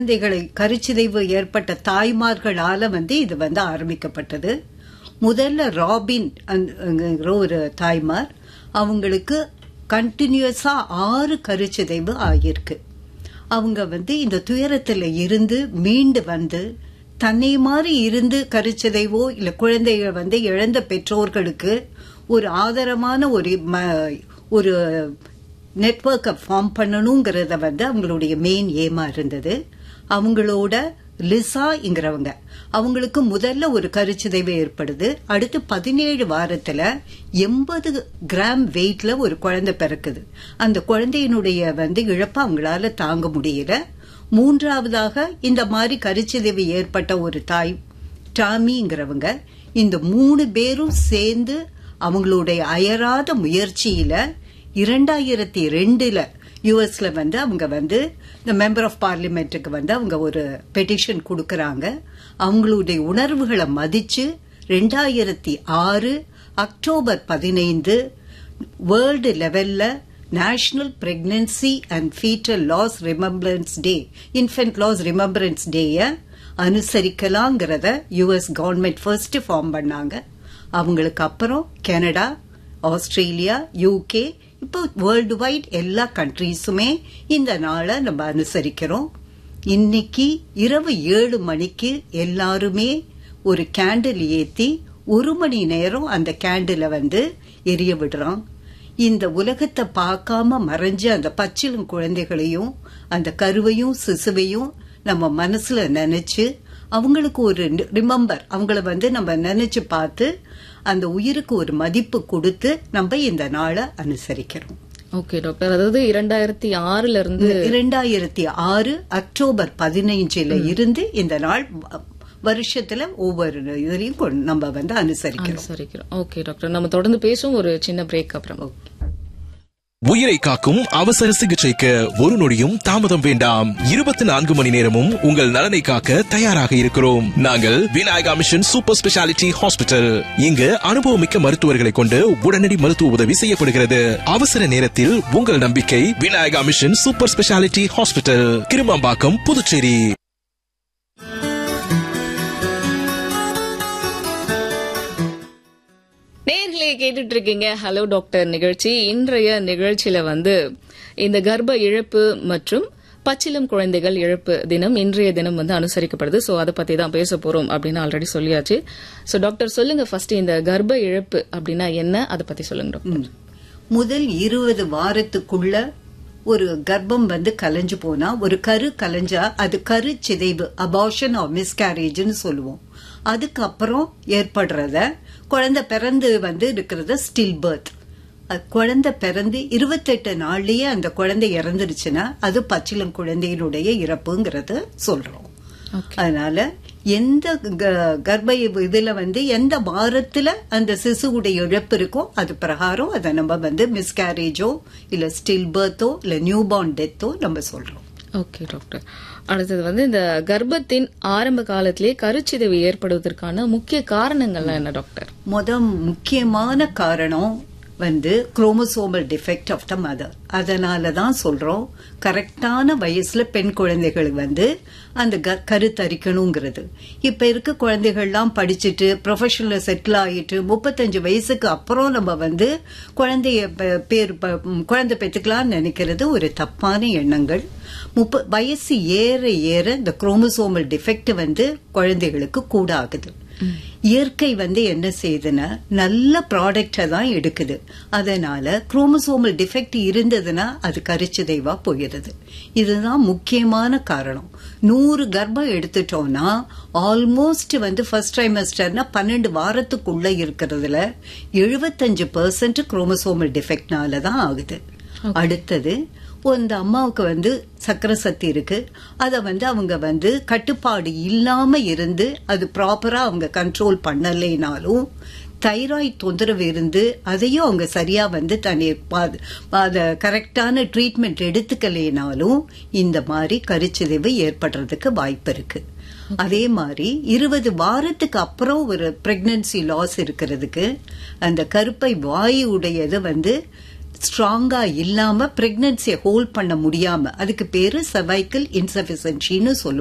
குழந்தைகளை கருச்சிதைவு ஏற்பட்ட தாய்மார்களால வந்து இது வந்து ஆரம்பிக்கப்பட்டது முதல்ல ராபின் அந்த- ஒரு தாய்மார் அவங்களுக்கு கண்டினியூஸா ஆறு கருச்சிதைவு ஆகியிருக்கு அவங்க வந்து இந்த துயரத்துல இருந்து மீண்டு வந்து தன்னை மாதிரி இருந்து கருச்சிதைவோ இல்ல குழந்தைகள் வந்து இழந்த பெற்றோர்களுக்கு ஒரு ஆதரமான ஒரு ம- ஒரு நெட்வொர்க்கை ஃபார்ம் பண்ணணுங்கிறத வந்து அவங்களுடைய மெயின் ஏமா இருந்தது அவங்களோட லிசாங்கிறவங்க அவங்களுக்கு முதல்ல ஒரு கருச்சிதைவு ஏற்படுது அடுத்து பதினேழு வாரத்துல எண்பது கிராம் வெயிட்ல ஒரு குழந்தை பிறக்குது அந்த குழந்தையினுடைய வந்து இழப்பை அவங்களால தாங்க முடியல மூன்றாவதாக இந்த மாதிரி கருச்சிதைவு ஏற்பட்ட ஒரு தாய் டாமிங்கிறவங்க இந்த மூணு பேரும் சேர்ந்து அவங்களுடைய அயராத முயற்சியில இரண்டாயிரத்தி ரெண்டுல யுஎஸ்ல வந்து அவங்க வந்து இந்த மெம்பர் ஆஃப் பார்லிமெண்ட்டுக்கு வந்து அவங்க ஒரு பெட்டிஷன் கொடுக்கறாங்க அவங்களுடைய உணர்வுகளை மதிச்சு ரெண்டாயிரத்தி ஆறு அக்டோபர் பதினைந்து வேர்ல்டு லெவல்ல national pregnancy and foetal loss remembrance day infant loss remembrance டேய அனுசரிக்கலாங்கிறத யுஎஸ் கவர்மெண்ட் ஃபர்ஸ்ட் ஃபார்ம் பண்ணாங்க அவங்களுக்கு அப்புறம் கனடா ஆஸ்திரேலியா யூகே இப்போ வேர்ல்டு வைட் எல்லா கண்ட்ரீஸுமே இந்த நாளை நம்ம அனுசரிக்கிறோம் இன்னைக்கு இரவு ஏழு மணிக்கு எல்லாருமே ஒரு கேண்டில் ஏத்தி ஒரு மணி நேரம் அந்த கேண்டில வந்து எரிய விடுறோம் இந்த உலகத்தை பார்க்காம மறைஞ்ச அந்த பச்சிலும் குழந்தைகளையும் அந்த கருவையும் சிசுவையும் நம்ம மனசுல நினைச்சு அவங்களுக்கு ஒரு ரிமெம்பர் அவங்கள வந்து நம்ம நினைச்சு பார்த்து அந்த உயிருக்கு ஒரு மதிப்பு கொடுத்து நம்ம இந்த நாளை அனுசரிக்கிறோம் ஓகே டாக்டர் அதாவது இரண்டாயிரத்தி ஆறுல இருந்து இரண்டாயிரத்தி ஆறு அக்டோபர் பதினைஞ்சுல இருந்து இந்த நாள் வ- வருஷத்துல ஒவ்வொரு இதுலயும் கொண்டு- நம்ம வந்து அனுசரிக்கிறோம் அனுசரிக்கிறோம் ஓகே டாக்டர் நம்ம தொடர்ந்து பேசுவோம் ஒரு சின்ன பிரேக் அப்புறம் உயிரை காக்கும் அவசர சிகிச்சைக்கு ஒரு நொடியும் தாமதம் வேண்டாம் இருபத்தி நான்கு மணி நேரமும் உங்கள் நலனை காக்க தயாராக இருக்கிறோம் நாங்கள் Vinayaka mission super speciality hospital இங்கு அனுபவமிக்க மருத்துவர்களை கொண்டு உடனடி மருத்துவ உதவி செய்யப்படுகிறது அவசர நேரத்தில் உங்கள் நம்பிக்கை Vinayaka mission super speciality hospital Kirumambakkam Puducherry நேர்களே கேட்டுட்டு இருக்கீங்க ஹலோ டாக்டர் நிகழ்ச்சி இன்றைய நிகழ்ச்சியில வந்து இந்த கர்ப்ப இழப்பு மற்றும் பச்சிலம் குழந்தைகள் இழப்பு தினம் இன்றைய தினம் வந்து அனுசரிக்கப்படுது சோ அதை பத்தி தான் பேச போறோம் அப்படின்னு ஆல்ரெடி சொல்லியாச்சு சோ டாக்டர் சொல்லுங்க ஃபர்ஸ்ட் இந்த கர்ப்ப இழப்பு அப்படின்னா என்ன அதை பத்தி சொல்லுங்க டாக்டர் முதல் இருபது வாரத்துக்குள்ள ஒரு கர்ப்பம் வந்து கலைஞ்சு போனா ஒரு கரு கலைஞ்சா அது கரு சிதைவு அபார்ஷன் ஆர் மிஸ்கேரேஜ்னு சொல்லுவோம் அதுக்கப்புறம் ஏற்படுறத குழந்தை பிறந்து வந்து இருக்கிறத ஸ்டில் பர்த் குழந்தை பிறந்து இருபத்தெட்டு நாள்லயே அந்த குழந்தை இறந்துருச்சுன்னா அது பச்சிளம் குழந்தையினுடைய இறப்புங்கிறத சொல்றோம் அதனால எந்த க- கர்ப்ப இதுல வந்து எந்த வாரத்துல அந்த சிசுவுடைய இழப்பு இருக்கோ அது பிரகாரம் அதை நம்ம வந்து மிஸ்கேரேஜோ இல்ல ஸ்டில் பர்த்தோ இல்ல நியூ பார்ன் டெத்தோ நம்ம சொல்றோம் ஓகே டாக்டர் அடுத்தது வந்து இந்த கர்ப்பத்தின் ஆரம்ப காலத்திலே கருச்சிதைவு ஏற்படுவதற்கான முக்கிய காரணங்கள்லாம் என்ன டாக்டர் முத முக்கியமான காரணம் வந்து chromosomal defect of the mother அதனால தான் சொல்றோம் கரெக்டான வயசுல பெண் குழந்தைகள் வந்து அந்த க- கருத்தரிக்கணுங்கிறது இப்ப இருக்க குழந்தைகள்லாம் படிச்சுட்டு ப்ரொஃபஷனல்ல செட்டில் ஆயிட்டு முப்பத்தஞ்சு வயசுக்கு அப்புறம் நம்ம வந்து குழந்தைய ப- பேர் ப- ம், குழந்தை பெற்றுக்கலாம்னு நினைக்கிறது ஒரு தப்பான எண்ணங்கள் முப்ப வயசு ஏற ஏற இந்த குரோமோசோமல் டிஃபெக்ட் வந்து குழந்தைகளுக்கு கூட ஆகுது இயற்கை வந்து என்ன செய்யுதுன்னா நல்ல ப்ராடக்டை தான் எடுக்குது அதனால குரோமோசோமல் டிஃபெக்ட் இருந்ததுன்னா அது கருச்சிதைவா போயிடுது இதுதான் முக்கியமான காரணம் நூறு கர்ப்பம் எடுத்துட்டோம்னா ஆல்மோஸ்ட் வந்து ஃபர்ஸ்ட் ட்ரைமஸ்டர்னா பன்னெண்டு வாரத்துக்குள்ள இருக்கிறதுல எழுபத்தஞ்சு பெர்சன்ட் குரோமோசோமல் டிஃபெக்ட்னால தான் ஆகுது அடுத்தது இந்த அம்மாவுக்கு வந்து சக்கரை சக்தி இருக்கு அதை வந்து அவங்க வந்து கட்டுப்பாடு இல்லாம இருந்து அது ப்ராப்பரா அவங்க கண்ட்ரோல் பண்ணலைனாலும் தைராய்டு தொந்தரவு இருந்து அதையும் அவங்க சரியா வந்து தன்னை பா- அத கரெக்டான ட்ரீட்மெண்ட் எடுத்துக்கலைனாலும் இந்த மாதிரி கருச்சிதைவு ஏற்படுறதுக்கு வாய்ப்பு இருக்கு அதே மாதிரி இருபது வாரத்துக்கு அப்புறம் ஒரு பிரெக்னன்சி லாஸ் இருக்கிறதுக்கு அந்த கருப்பை வாயு உடையது வந்து ஸ்ட்ராங்கா இல்லாம பிரெக்னன்சியை ஹோல்ட் பண்ண முடியாம அதுக்கு பேரு சர்வைக்கல் இன்சபிஷியன்சின்னு சொல்லுவோம்